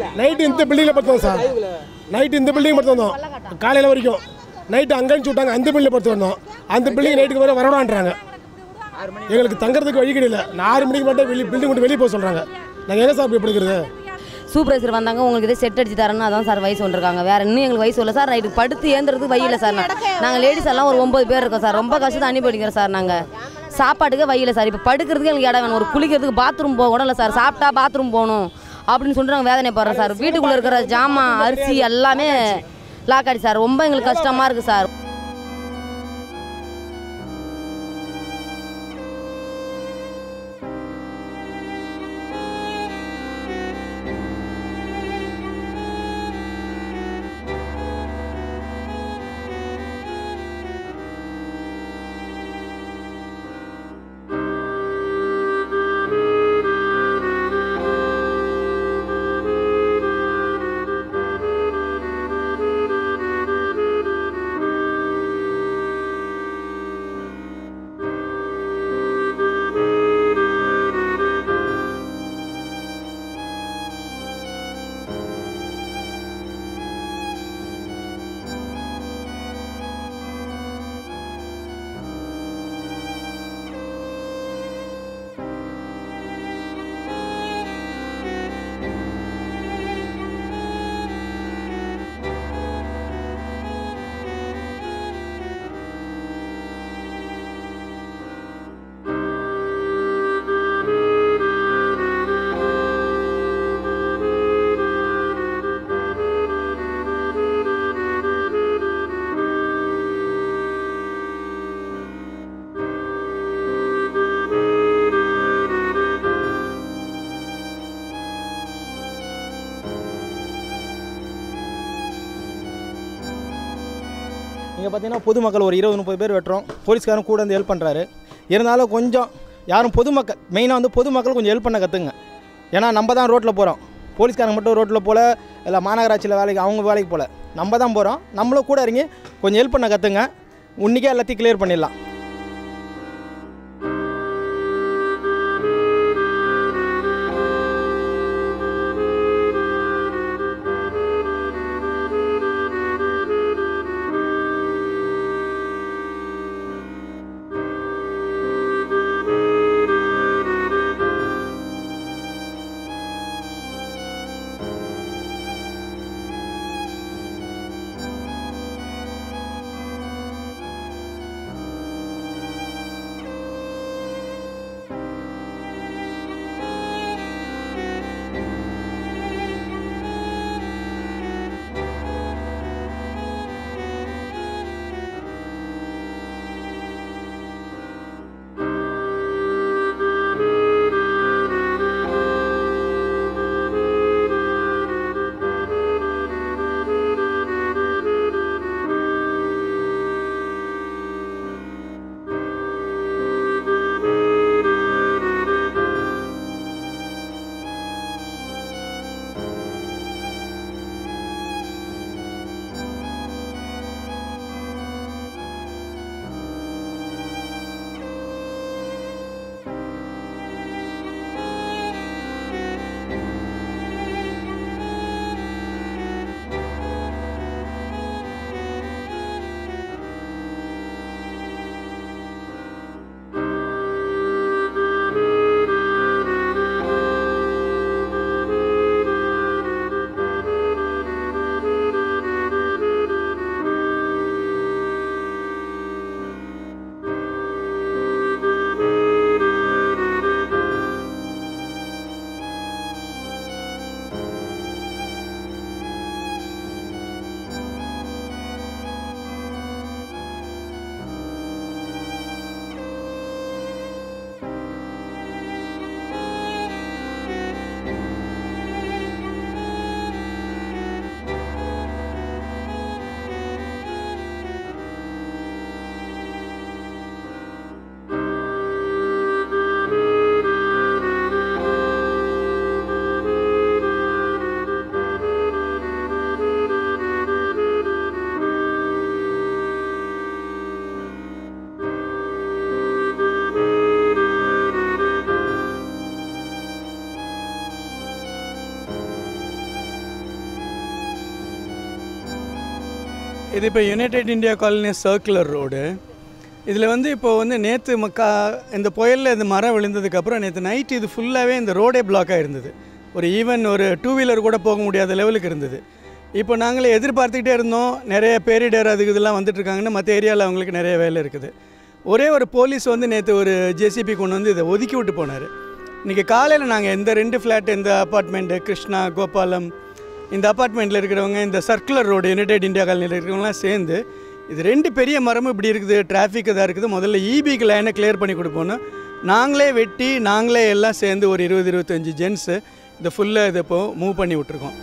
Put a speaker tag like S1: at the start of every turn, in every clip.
S1: night இந்த பில்டிங்கில் படுத்தோம் சார் நைட்டு இந்த பில்டிங் படுத்து வந்தோம் காலையில் வரைக்கும் நைட்டு அங்கே அனுப்பிச்சு விட்டாங்க அந்த பில்டிங் படுத்து வந்தோம் அந்த பில்டிங் நைட்டுக்கு வர வரவிடான்றாங்க எங்களுக்கு தங்குறதுக்கு வழி கிடையாது நான் ஆறு மணிக்கு மட்டும் வெளியே பில்டிங் விட்டு வெளியே போக சொல்கிறாங்க நாங்கள் எங்கே சார் போய் படுக்கிறது
S2: சூப்பர்வைசர் வந்தாங்க உங்களுக்கு இதே செட் அடிச்சு தரேன்னு அதான் சார் வயசு ஒன்றிருக்காங்க வேற இன்னும் எங்களுக்கு வயசு இல்லை சார் நைட்டு படுத்து ஏந்துறதுக்கு வழி இல்லை சார் நாங்கள் லேடிஸ் எல்லாம் ஒரு ஒம்பது பேர் இருக்கோம் சார் ரொம்ப கஷ்டத்தை அனுப்பிடிக்கிறோம் சார் நாங்கள் சாப்பாட்டுக்கு வழி இல்லை சார் இப்போ படுக்கிறதுக்கு எங்களுக்கு இடம் வேணும் ஒரு குளிக்கிறதுக்கு பாத்ரூம் போக கூட இல்லை சார் சாப்பிட்டா பாத்ரூம் போகணும் அப்படின்னு சொல்லிட்டு நாங்கள் வேதனைப்படுறோம் சார் வீட்டுக்குள்ளே இருக்கிற ஜாமான் அரிசி எல்லாமே லாக் ஆடி சார் ரொம்ப எங்களுக்கு கஷ்டமாக இருக்குது சார்
S3: இங்கே பார்த்தீங்கன்னா பொதுமக்கள் ஒரு இருபது முப்பது பேர் வெட்டுறோம் போலீஸ்காரன் கூட வந்து ஹெல்ப் பண்ணுறாரு இருந்தாலும் கொஞ்சம் யாரும் பொதுமக்கள் மெயினாக வந்து பொதுமக்கள் கொஞ்சம் ஹெல்ப் பண்ண கற்றுங்க ஏன்னா நம்ம தான் ரோட்டில் போகிறோம் போலீஸ்காரங்க மட்டும் ரோட்டில் போல இல்லை மாநகராட்சியில் வேலைக்கு அவங்க வேலைக்கு போல நம்ம தான் போகிறோம் நம்மளும் கூட இறங்கி கொஞ்சம் ஹெல்ப் பண்ண கற்றுங்க இன்றைக்கே எல்லாத்தையும் கிளியர் பண்ணிடலாம்
S4: இது இப்போ united India colony circular road இதில் வந்து இப்போ வந்து நேற்று மக்கா இந்த புயலில் இந்த மரம் விழுந்ததுக்கப்புறம் நேற்று நைட் இது ஃபுல்லாகவே இந்த ரோடே பிளாக்காக இருந்தது ஒரு ஈவன் ஒரு டூ வீலர் கூட போக முடியாத லெவலுக்கு இருந்தது இப்போ நாங்களே எதிர்பார்த்துக்கிட்டே இருந்தோம் நிறைய பேரிடர் அதுக்கு இதெல்லாம் வந்துட்டுருக்காங்கன்னு மற்ற ஏரியாவில் அவங்களுக்கு நிறைய வேலை இருக்குது ஒரே ஒரு போலீஸ் வந்து நேற்று ஒரு ஜேசிபி கொண்டு வந்து இதை ஒதுக்கி விட்டு போனார் இன்றைக்கி காலையில் நாங்கள் இந்த ரெண்டு ஃப்ளாட் இந்த அப்பார்ட்மெண்ட்டு கிருஷ்ணா கோபாலம் இந்த அப்பார்ட்மெண்ட்டில் இருக்கிறவங்க இந்த சர்க்குலர் ரோடு யுனைடெட் இந்தியா காலனியில் இருக்கிறவங்களாம் சேர்ந்து இது ரெண்டு பெரிய மரமும் இப்படி இருக்குது டிராஃபிக் இதாக இருக்குது முதல்ல இபிக்கு லைனை கிளியர் பண்ணி கொடுப்போன்னு நாங்களே வெட்டி நாங்களே எல்லாம் சேர்ந்து ஒரு இருபது இருபத்தஞ்சி ஜென்ஸு இதை ஃபுல்லாக இதை இப்போ மூவ் பண்ணி விட்ருக்கோம்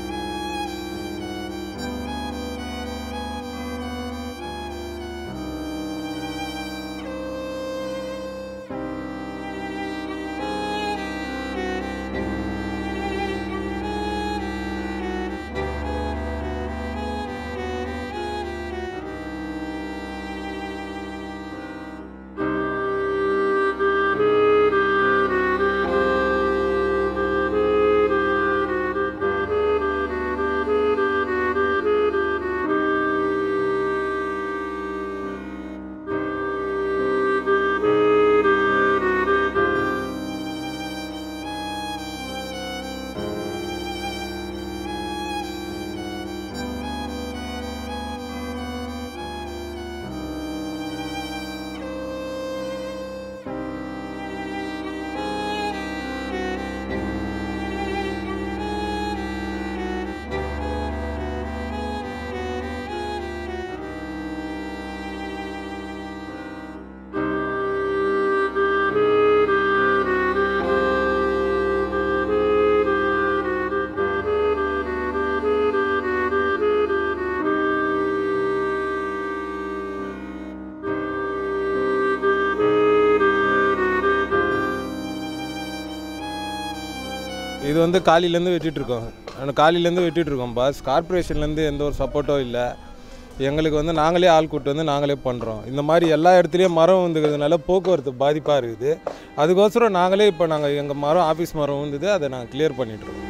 S5: இது வந்து காலையிலேருந்து வெட்டிகிட்ருக்கோம் ஆனால் காலையிலேருந்து வெட்டிகிட்ருக்கோம் பாஸ் கார்ப்பரேஷன்லேருந்து எந்த ஒரு சப்போர்ட்டும் இல்லை எங்களுக்கு வந்து நாங்களே ஆள் கூட்டு வந்து நாங்களே பண்ணுறோம் இந்த மாதிரி எல்லா இடத்துலையும் மரம் வந்துக்கிறதுனால போக்குவரத்து பாதிப்பாக இருக்குது அதுக்கோசரம் நாங்களே இப்போ நாங்கள் எங்கள் மரம் ஆஃபீஸ் மரம் வந்தது அதை நாங்கள் கிளியர் பண்ணிகிட்ருக்கோம்